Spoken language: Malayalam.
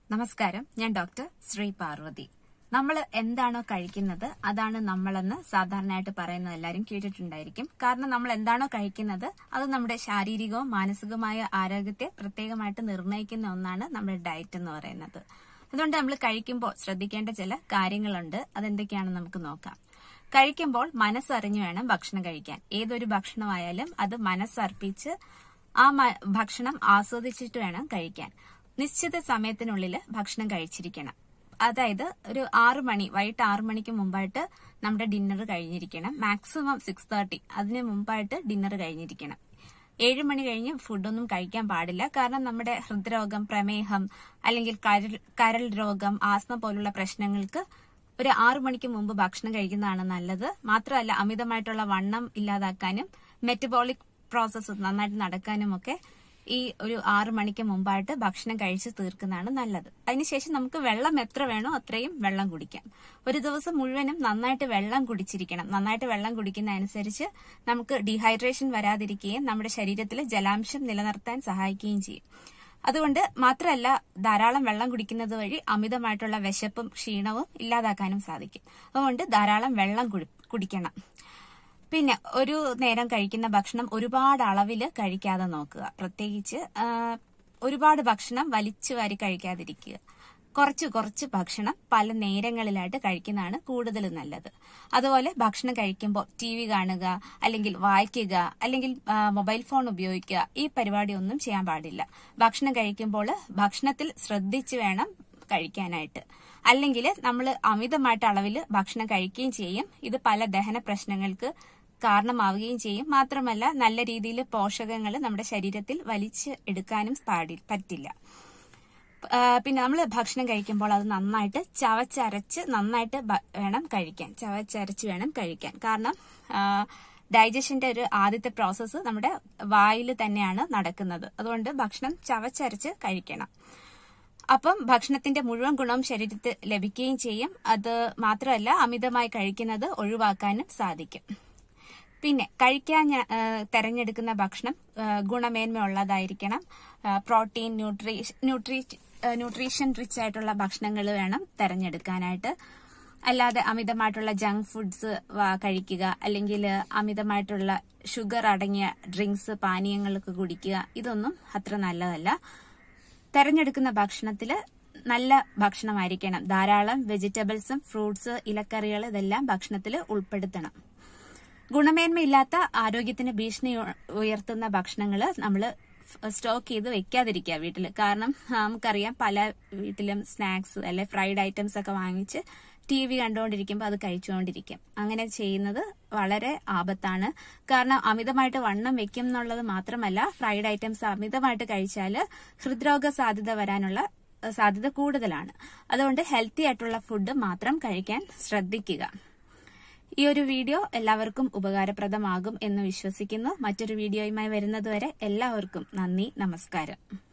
നമസ്കാരം ഞാൻ ഡോക്ടർ ശ്രീ പാർവതി നമ്മൾ എന്താണോ കഴിക്കുന്നത് അതാണ് നമ്മളെന്ന് സാധാരണയായിട്ട് പറയുന്നത് എല്ലാവരും കേട്ടിട്ടുണ്ടായിരിക്കും കാരണം നമ്മൾ എന്താണോ കഴിക്കുന്നത് അത് നമ്മുടെ ശാരീരികവും മാനസികവുമായ ആരോഗ്യത്തെ പ്രത്യേകമായിട്ട് നിർണ്ണയിക്കുന്ന ഒന്നാണ് നമ്മുടെ ഡയറ്റ് എന്ന് പറയുന്നത് അതുകൊണ്ട് നമ്മൾ കഴിക്കുമ്പോൾ ശ്രദ്ധിക്കേണ്ട ചില കാര്യങ്ങളുണ്ട് അതെന്തൊക്കെയാണെന്ന് നമുക്ക് നോക്കാം കഴിക്കുമ്പോൾ മനസ്സറിഞ്ഞു വേണം ഭക്ഷണം കഴിക്കാൻ ഏതൊരു ഭക്ഷണമായാലും അത് മനസ്സർപ്പിച്ച് ആ മ- ഭക്ഷണം ആസ്വദിച്ചിട്ട് വേണം കഴിക്കാൻ നിശ്ചിത സമയത്തിനുള്ളിൽ ഭക്ഷണം കഴിച്ചിരിക്കണം അതായത് ഒരു ആറു മണി വൈകിട്ട് ആറു മണിക്ക് മുമ്പായിട്ട് നമ്മുടെ ഡിന്നർ കഴിഞ്ഞിരിക്കണം മാക്സിമം സിക്സ് തേർട്ടി അതിന് മുമ്പായിട്ട് ഡിന്നർ കഴിഞ്ഞിരിക്കണം ഏഴ് മണി കഴിഞ്ഞ് ഫുഡൊന്നും കഴിക്കാൻ പാടില്ല കാരണം നമ്മുടെ ഹൃദ്രോഗം പ്രമേഹം അല്ലെങ്കിൽ കരൾ കരൾ രോഗം ആസ്മ പോലുള്ള പ്രശ്നങ്ങൾക്ക് ഒരു ആറു മണിക്ക് മുമ്പ് ഭക്ഷണം കഴിക്കുന്നതാണ് നല്ലത് മാത്രമല്ല അമിതമായിട്ടുള്ള വണ്ണം ഇല്ലാതാക്കാനും മെറ്റബോളിക് പ്രോസസ്സ് നന്നായിട്ട് നടക്കാനും ഒക്കെ ഈ ഒരു ആറു മണിക്ക് മുമ്പായിട്ട് ഭക്ഷണം കഴിച്ച് തീർക്കുന്നതാണ് നല്ലത് അതിനുശേഷം നമുക്ക് വെള്ളം എത്ര വേണോ അത്രയും വെള്ളം കുടിക്കാം ഒരു ദിവസം മുഴുവനും നന്നായിട്ട് വെള്ളം കുടിച്ചിരിക്കണം നന്നായിട്ട് വെള്ളം കുടിക്കുന്ന അനുസരിച്ച് നമുക്ക് ഡീഹൈഡ്രേഷൻ വരാതിരിക്കുകയും നമ്മുടെ ശരീരത്തിൽ ജലാംശം നിലനിർത്താൻ സഹായിക്കുകയും ചെയ്യും അതുകൊണ്ട് മാത്രമല്ല ധാരാളം വെള്ളം കുടിക്കുന്നത് വഴി അമിതമായിട്ടുള്ള വിശപ്പും ക്ഷീണവും ഇല്ലാതാക്കാനും സാധിക്കും അതുകൊണ്ട് ധാരാളം വെള്ളം കുടി- കുടിക്കണം പിന്നെ ഒരു നേരം കഴിക്കുന്ന ഭക്ഷണം ഒരുപാട് അളവിൽ കഴിക്കാതെ നോക്കുക പ്രത്യേകിച്ച് ആ, ഒരുപാട് ഭക്ഷണം വലിച്ചു വാരി കഴിക്കാതിരിക്കുക കുറച്ച് കുറച്ച് ഭക്ഷണം പല നേരങ്ങളിലായിട്ട് കഴിക്കുന്നതാണ് കൂടുതൽ നല്ലത് അതുപോലെ ഭക്ഷണം കഴിക്കുമ്പോൾ ടി വി കാണുക അല്ലെങ്കിൽ വായിക്കുക അല്ലെങ്കിൽ ആ, മൊബൈൽ ഫോൺ ഉപയോഗിക്കുക ഈ പരിപാടി ഒന്നും ചെയ്യാൻ പാടില്ല ഭക്ഷണം കഴിക്കുമ്പോൾ ഭക്ഷണത്തിൽ ശ്രദ്ധിച്ച് വേണം കഴിക്കാനായിട്ട് അല്ലെങ്കിൽ നമ്മൾ അമിതമായിട്ട് അളവിൽ ഭക്ഷണം കഴിക്കുകയും ചെയ്യും ഇത് പല ദഹന പ്രശ്നങ്ങൾക്ക് കാരണമാവുകയും ചെയ്യും മാത്രമല്ല നല്ല രീതിയിൽ പോഷകങ്ങൾ നമ്മുടെ ശരീരത്തിൽ വലിച്ച് എടുക്കാനും പാടി പറ്റില്ല ആ, പിന്നെ നമ്മൾ ഭക്ഷണം കഴിക്കുമ്പോൾ അത് നന്നായിട്ട് ചവച്ചരച്ച് നന്നായിട്ട് ഭ- വേണം കഴിക്കാൻ ചവച്ചരച്ച് വേണം കഴിക്കാൻ കാരണം ഡൈജഷന്റെ ഒരു ആദ്യത്തെ പ്രോസസ്സ് നമ്മുടെ വായിൽ തന്നെയാണ് നടക്കുന്നത് അതുകൊണ്ട് ഭക്ഷണം ചവച്ചരച്ച് കഴിക്കണം അപ്പം ഭക്ഷണത്തിന്റെ മുഴുവൻ ഗുണവും ശരീരത്തിൽ ലഭിക്കുകയും ചെയ്യും അത് മാത്രമല്ല അമിതമായി കഴിക്കുന്നത് ഒഴിവാക്കാനും സാധിക്കും പിന്നെ കഴിക്കാൻ ഞാ- ആ, തെരഞ്ഞെടുക്കുന്ന ഭക്ഷണം ആ, ഗുണമേന്മയുള്ളതായിരിക്കണം ആ, പ്രോട്ടീൻ ന്യൂട്രീ ന്യൂട്രീ ആ, ന്യൂട്രീഷൻ റിച്ച് ആയിട്ടുള്ള ഭക്ഷണങ്ങൾ വേണം തെരഞ്ഞെടുക്കാനായിട്ട് അല്ലാതെ അമിതമായിട്ടുള്ള ജങ്ക് ഫുഡ്സ് കഴിക്കുക അല്ലെങ്കിൽ അമിതമായിട്ടുള്ള ഷുഗർ അടങ്ങിയ ഡ്രിങ്ക്സ് പാനീയങ്ങളൊക്കെ കുടിക്കുക ഇതൊന്നും അത്ര നല്ലതല്ല തെരഞ്ഞെടുക്കുന്ന ഭക്ഷണത്തിൽ നല്ല ഭക്ഷണമായിരിക്കണം ധാരാളം വെജിറ്റബിൾസും ഫ്രൂട്ട്സ് ഇലക്കറികൾ ഇതെല്ലാം ഭക്ഷണത്തിൽ ഉൾപ്പെടുത്തണം ഗുണമേന്മയില്ലാത്ത ആരോഗ്യത്തിന് ഭീഷണി ഉ- ഉയർത്തുന്ന ഭക്ഷണങ്ങൾ നമ്മൾ സ്റ്റോക്ക് ചെയ്ത് വെക്കാതിരിക്കുക വീട്ടിൽ കാരണം ആ, നമുക്കറിയാം പല വീട്ടിലും സ്നാക്സ് അല്ലെ ഫ്രൈഡ് ഐറ്റംസ് ഒക്കെ വാങ്ങിച്ച് ടി വി കണ്ടുകൊണ്ടിരിക്കുമ്പോൾ അത് കഴിച്ചുകൊണ്ടിരിക്കും അങ്ങനെ ചെയ്യുന്നത് വളരെ ആപത്താണ് കാരണം അമിതമായിട്ട് വണ്ണം വെക്കും എന്നുള്ളത് മാത്രമല്ല ഫ്രൈഡ് ഐറ്റംസ് അമിതമായിട്ട് കഴിച്ചാൽ ഹൃദ്രോഗ സാധ്യത വരാനുള്ള അഹ്, സാധ്യത കൂടുതലാണ് അതുകൊണ്ട് ഹെൽത്തി ആയിട്ടുള്ള ഫുഡ് മാത്രം കഴിക്കാൻ ശ്രദ്ധിക്കുക ഈ ഒരു വീഡിയോ എല്ലാവർക്കും ഉപകാരപ്രദമാകും എന്ന് വിശ്വസിക്കുന്നു മറ്റൊരു വീഡിയോയുമായി വരുന്നതുവരെ എല്ലാവർക്കും നന്ദി നമസ്കാരം